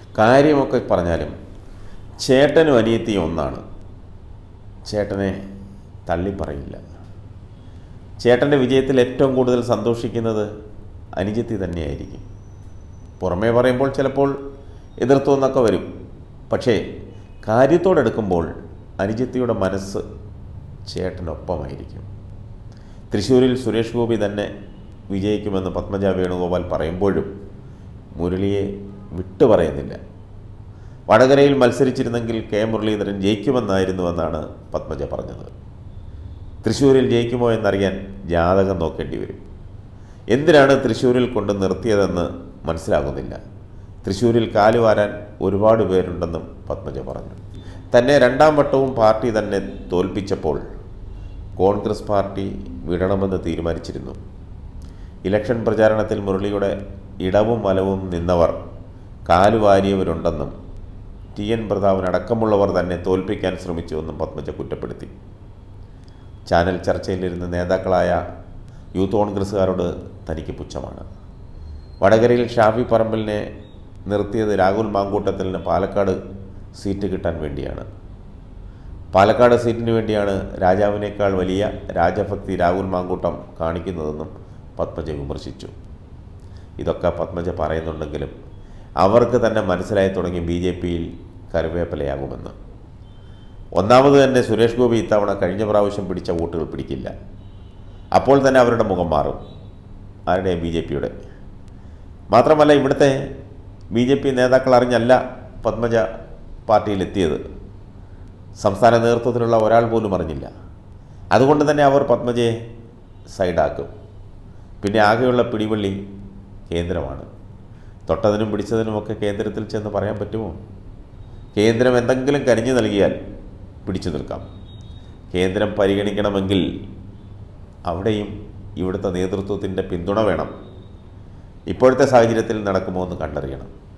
കാര്യമൊക്കെ പറഞ്ഞാലും ചേട്ടനും അനിയത്തിയും ഒന്നാണ് ചേട്ടനെ തള്ളിപ്പറയില്ല ചേട്ടൻ്റെ വിജയത്തിൽ ഏറ്റവും കൂടുതൽ സന്തോഷിക്കുന്നത് അനുജത്തി തന്നെയായിരിക്കും പുറമേ പറയുമ്പോൾ ചിലപ്പോൾ എതിർത്തു എന്നൊക്കെ വരും പക്ഷേ കാര്യത്തോടെടുക്കുമ്പോൾ അനുജത്തിയുടെ മനസ്സ് ചേട്ടനൊപ്പമായിരിക്കും തൃശ്ശൂരിൽ സുരേഷ് ഗോപി തന്നെ വിജയിക്കുമെന്ന് പത്മജ വേണുഗോപാൽ പറയുമ്പോഴും മുരളിയെ വിട്ടു പറയുന്നില്ല വടകരയിൽ മത്സരിച്ചിരുന്നെങ്കിൽ കെ മുരളീധരൻ ജയിക്കുമെന്നായിരുന്നുവെന്നാണ് പത്മജ പറഞ്ഞത് തൃശ്ശൂരിൽ ജയിക്കുമോ എന്നറിയാൻ ജാതകം നോക്കേണ്ടി വരും എന്തിനാണ് തൃശ്ശൂരിൽ കൊണ്ട് നിർത്തിയതെന്ന് മനസ്സിലാകുന്നില്ല തൃശ്ശൂരിൽ കാലുവാരാൻ ഒരുപാട് പേരുണ്ടെന്നും പത്മജ പറഞ്ഞു തന്നെ രണ്ടാം വട്ടവും പാർട്ടി തന്നെ തോൽപ്പിച്ചപ്പോൾ കോൺഗ്രസ് പാർട്ടി വിടണമെന്ന് തീരുമാനിച്ചിരുന്നു ഇലക്ഷൻ പ്രചാരണത്തിൽ മുരളിയുടെ ഇടവും വലവും നിന്നവർ കാലുവാരിയവരുണ്ടെന്നും ടി എൻ പ്രതാപനടക്കമുള്ളവർ തന്നെ തോൽപ്പിക്കാൻ ശ്രമിച്ചുവെന്നും പത്മജ കുറ്റപ്പെടുത്തി ചാനൽ ചർച്ചയിലിരുന്ന നേതാക്കളായ യൂത്ത് കോൺഗ്രസ്സുകാരോട് തനിക്ക് പുച്ഛമാണ് വടകരയിൽ ഷാഫി പറമ്പലിനെ നിർത്തിയത് രാഹുൽ മാങ്കൂട്ടത്തിന് പാലക്കാട് സീറ്റ് കിട്ടാൻ വേണ്ടിയാണ് പാലക്കാട് സീറ്റിന് വേണ്ടിയാണ് രാജാവിനേക്കാൾ വലിയ രാജഭക്തി രാഹുൽ മാങ്കൂട്ടം കാണിക്കുന്നതെന്നും പത്മജ വിമർശിച്ചു ഇതൊക്കെ പത്മജ പറയുന്നുണ്ടെങ്കിലും അവർക്ക് തന്നെ മനസ്സിലായി തുടങ്ങി ബി ജെ പിയിൽ കരുവേപ്പലയാകുമെന്ന് ഒന്നാമത് തന്നെ സുരേഷ് ഗോപി ഇത്തവണ കഴിഞ്ഞ പ്രാവശ്യം പിടിച്ച വോട്ടുകൾ പിടിക്കില്ല അപ്പോൾ തന്നെ അവരുടെ മുഖം മാറും ആരുടെ ബി ജെ പിയുടെ മാത്രമല്ല ഇവിടുത്തെ ബി ജെ പി നേതാക്കൾ അറിഞ്ഞല്ല പത്മജ പാർട്ടിയിലെത്തിയത് സംസ്ഥാന നേതൃത്വത്തിലുള്ള ഒരാൾ പോലും അറിഞ്ഞില്ല അതുകൊണ്ട് തന്നെ അവർ പത്മജയെ സൈഡാക്കും പിന്നെ ആകെയുള്ള പിടിവള്ളി കേന്ദ്രമാണ് തൊട്ടതിനും പിടിച്ചതിനുമൊക്കെ കേന്ദ്രത്തിൽ ചെന്ന് പറയാൻ പറ്റുമോ കേന്ദ്രം എന്തെങ്കിലും കരിഞ്ഞു നൽകിയാൽ പിടിച്ചു നിൽക്കാം കേന്ദ്രം പരിഗണിക്കണമെങ്കിൽ അവിടെയും ഇവിടുത്തെ നേതൃത്വത്തിൻ്റെ പിന്തുണ വേണം ഇപ്പോഴത്തെ സാഹചര്യത്തിൽ നടക്കുമോ എന്ന് കണ്ടറിയണം